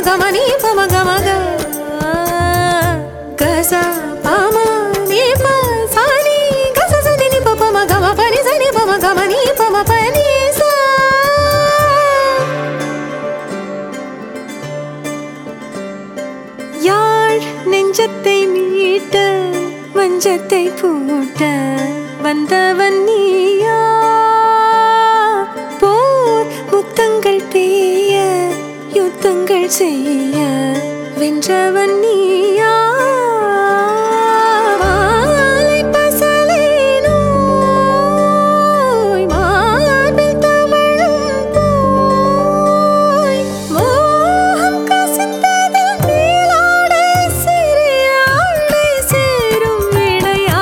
கம நீ பம கம க கச பம நீ ப சா நீ கச ச நீ ப பம கம ப நீ ச நீ பம கம நீ பம ப நீ சா யாழ் நெஞ்சத்தை மீட்ட மஞ்சத்தை பூட்ட வந்தவன் நீயா போர் முத்தங்கள் பேய யுத்தங்கள் செய்ய வென்றவன் நீயா மாலை பசலை நோய் மார்பில் தவழும் போய் மோகம் கசிந்ததில் மேலாடை சிறியாடை சேரும் இடையா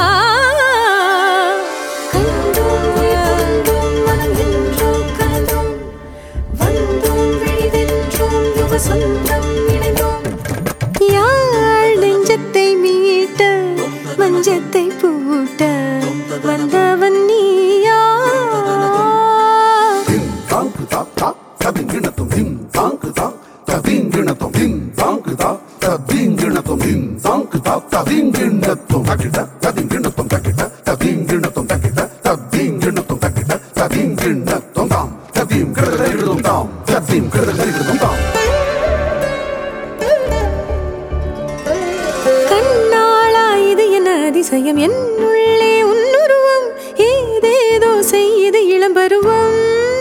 கண்டோம் உயர்ந்தோம் மனம் என்றோ கலந்தோம் வந்தோம் விழிதென்றோம் யுக சொந்தம் இணைந்தோம் யாழ் நெஞ்சத்தை மீட்ட மஞ்சத்தை பூட்ட வந்தவன் நீயா Ding dong da da da ding ding dong ding dong da da ding ding dong ding dong da da ding ding dong ding dong da da ding ding dong da da da ding ding dong da da da ding ding dong da da da ding ding dong da da da ding ding dong dong da ding ding dong dong da ding ding dong dong கண்ணாளா இது என்ன அதிசயம் என் உள்ளே உன்னுருவம் ஏதேதோ செய்து இளம்பருவம்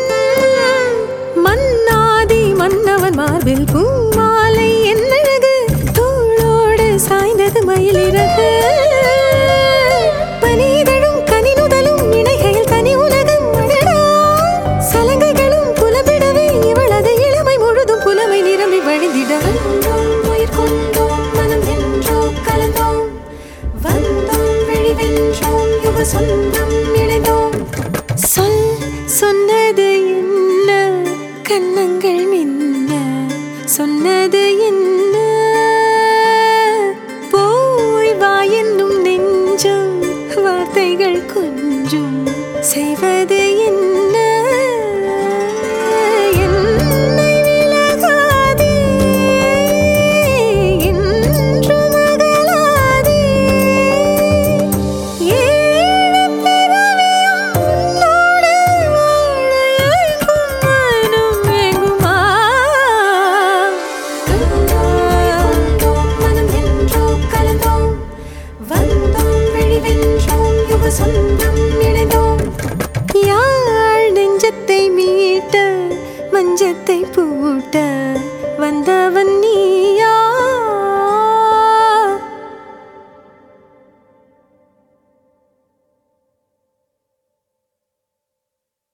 மன்னாதி மன்னவன் மார்பில் பூமாலை என்னழகு தோளோடு சாய்ந்தது மயிலிறகு பனிதழும் கனிநுதலும் இணைகையில் தனி உலகம் அடடா சலங்கைகளும் புலம்பிடவே இவளது இளமை முழுதும் புலமை நிரம்பி வழிந்திட வந்தோம் உயிர் கொண்டோம் மனம் என்றோ கலந்தோம் வந்தோம் வெளிவென்றோம் யுக சொந்தம் இணைந்தோம் சொல் சொன்னது என்ன கன்னங்கள் மின்ன சொன்னது என்ன போய் வா என்னும் நெஞ்சம் வார்த்தைகள் கொஞ்சம் செய்வது என்ன என்னை விலகாதே என்றும் அகலாதே ஏழு பிறவியும் உன்னோடு வாழ ஏங்கும் மனம் ஏங்குமா? கண்டோம் மனம் என்றோ கலந்தோம் வந்தோம் வெளிவென்றோம் யுக சொந்தம் இணைந்தோம் யாழ் நெஞ்சத்தை மீட்ட மஞ்சத்தை பூட்ட வந்த